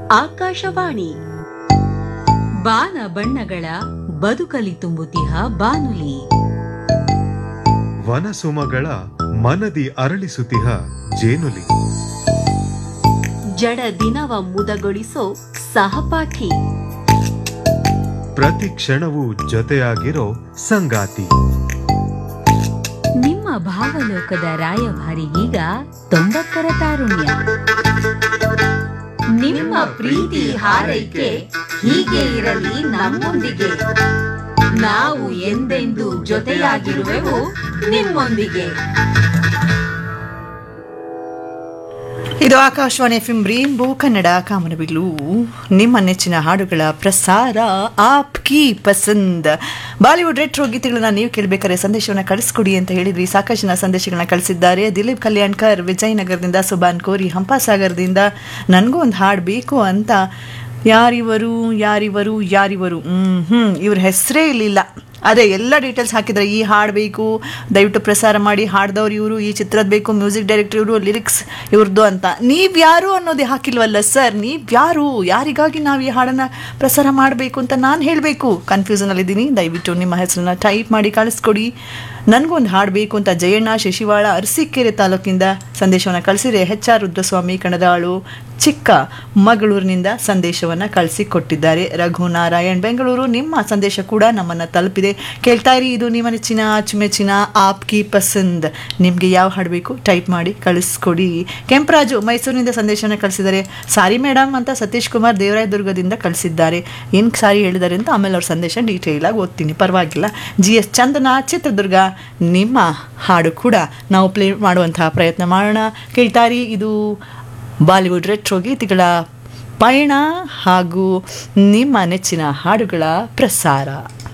ಆಕಾಶವಾಣಿ ಬಾನ ಬಣ್ಣಗಳ ಬದುಕಲಿ ತುಂಬುತಿಹ ಬಾನುಲಿ ವನಸುಮಗಳ ಮನದಿ ಅರಳಿಸುತಿಹ ಜೇನುಲಿ ಜಡ ದಿನವ ಮುದಗೊಳಿಸೋ ಸಹಪಾಠಿ ಪ್ರತಿ ಕ್ಷಣವೂ ಜೊತೆಯಾಗಿರೋ ಸಂಗಾತಿ ನಿಮ್ಮ ಭಾವಲೋಕದ ರಾಯಭಾರಿಗೀಗ ತೊಂಬತ್ತರ ತಾರುಣ್ಯ ನಿಮ್ಮ ಪ್ರೀತಿ ಹಾರೈಕೆ ಹೀಗೆ ಇರಲಿ ನಮ್ಮೊಂದಿಗೆ ನಾವು ಎಂದೆಂದೂ ಜೊತೆಯಾಗಿರುವೆವು ನಿಮ್ಮೊಂದಿಗೆ ಇದು Akashvani F M rainbow Kannada ಕಾಮನಬಿಲ್ಲು ನಿಮ್ಮ ನೆಚ್ಚಿನ ಹಾಡುಗಳ ಪ್ರಸಾರ ಆಪ್ ಕಿ ಪಸಂದ್ ಬಾಲಿವುಡ್ ರೆಟ್ರೋ ಗೀತೆಗಳನ್ನ ನೀವು ಕೇಳಬೇಕಾದ್ರೆ ಸಂದೇಶವನ್ನು ಕಳಿಸ್ಕೊಡಿ ಅಂತ ಹೇಳಿದ್ರಿ ಸಾಕಷ್ಟು ಜನ ಸಂದೇಶಗಳನ್ನ ಕಳಿಸಿದ್ದಾರೆ ದಿಲೀಪ್ ಕಲ್ಯಾಣ್ಕರ್ ವಿಜಯನಗರದಿಂದ ಸುಬಾನ್ ಕೋರಿ ಹಂಪಾಸಾಗರದಿಂದ ನನಗೂ ಒಂದು ಹಾಡು ಬೇಕು ಅಂತ ಯಾರಿವರು ಯಾರಿವರು ಯಾರಿವರು ಹ್ಮ್ ಹ್ಮ್ ಇವ್ರ ಹೆಸರೇ ಇಲ್ಲಿಲ್ಲ ಅದೇ ಎಲ್ಲ ಡೀಟೇಲ್ಸ್ ಹಾಕಿದ್ರೆ ಈ ಹಾಡು ಬೇಕು ದಯವಿಟ್ಟು ಪ್ರಸಾರ ಮಾಡಿ ಹಾಡ್ದವ್ರು ಇವರು ಈ ಚಿತ್ರದ ಬೇಕು ಮ್ಯೂಸಿಕ್ ಡೈರೆಕ್ಟರ್ ಇವರು ಲಿರಿಕ್ಸ್ ಇವ್ರದ್ದು ಅಂತ ನೀವು ಯಾರು ಅನ್ನೋದೇ ಹಾಕಿಲ್ವಲ್ಲ ಸರ್ ನೀವು ಯಾರು ಯಾರಿಗಾಗಿ ನಾವು ಈ ಹಾಡನ್ನು ಪ್ರಸಾರ ಮಾಡಬೇಕು ಅಂತ ನಾನು ಹೇಳಬೇಕು ಕನ್ಫ್ಯೂಷನಲ್ಲಿದ್ದೀನಿ ದಯವಿಟ್ಟು ನಿಮ್ಮ ಹೆಸರನ್ನ ಟೈಪ್ ಮಾಡಿ ಕಳಿಸ್ಕೊಡಿ ನನಗೊಂದು ಹಾಡು ಬೇಕು ಅಂತ ಜಯಣ್ಣ ಶಶಿವಾಳ ಅರಸೀಕೆರೆ ತಾಲೂಕಿಂದ ಸಂದೇಶವನ್ನು ಕಳಿಸಿದರೆ ಎಚ್ ಆರ್ ರುದ್ರಸ್ವಾಮಿ ಕಣದಾಳು ಚಿಕ್ಕ ಮಗಳೂರಿನಿಂದ ಸಂದೇಶವನ್ನು ಕಳಿಸಿಕೊಟ್ಟಿದ್ದಾರೆ ರಘುನಾರಾಯಣ್ ಬೆಂಗಳೂರು ನಿಮ್ಮ ಸಂದೇಶ ಕೂಡ ನಮ್ಮನ್ನು ತಲುಪಿದೆ ಕೇಳ್ತಾ ಇರಿ ಇದು ನಿಮ್ಮ ನೆಚ್ಚಿನ ಅಚ್ಚುಮೆಚ್ಚಿನ ಆಪ್ ಕಿ ಪಸಂದ್ ನಿಮಗೆ ಯಾವ ಹಾಡು ಬೇಕು ಟೈಪ್ ಮಾಡಿ ಕಳಿಸ್ಕೊಡಿ ಕೆಂಪರಾಜು ಮೈಸೂರಿನಿಂದ ಸಂದೇಶವನ್ನು ಕಳಿಸಿದ್ದಾರೆ ಸಾರಿ ಮೇಡಮ್ ಅಂತ ಸತೀಶ್ ಕುಮಾರ್ ದೇವರಾಯದುರ್ಗದಿಂದ ಕಳಿಸಿದ್ದಾರೆ ಏನು ಸಾರಿ ಹೇಳಿದ್ದಾರೆ ಅಂತ ಆಮೇಲೆ ಅವ್ರ ಸಂದೇಶ ಡೀಟೇಲ್ ಆಗಿ ಓದ್ತೀನಿ ಪರವಾಗಿಲ್ಲ ಜಿ ಎಸ್ ಚಂದನ ಚಿತ್ರದುರ್ಗ ನಿಮ್ಮ ಹಾಡು ಕೂಡ ನಾವು ಪ್ಲೇ ಮಾಡುವಂತಹ ಪ್ರಯತ್ನ ಮಾಡೋಣ ಕೇಳ್ತಾರಿ ಇದು ಬಾಲಿವುಡ್ ರೆಟ್ರೋ ಗೀತೆಗಳ ಪಯಣ ಹಾಗೂ ನಿಮ್ಮ ನೆಚ್ಚಿನ ಹಾಡುಗಳ ಪ್ರಸಾರ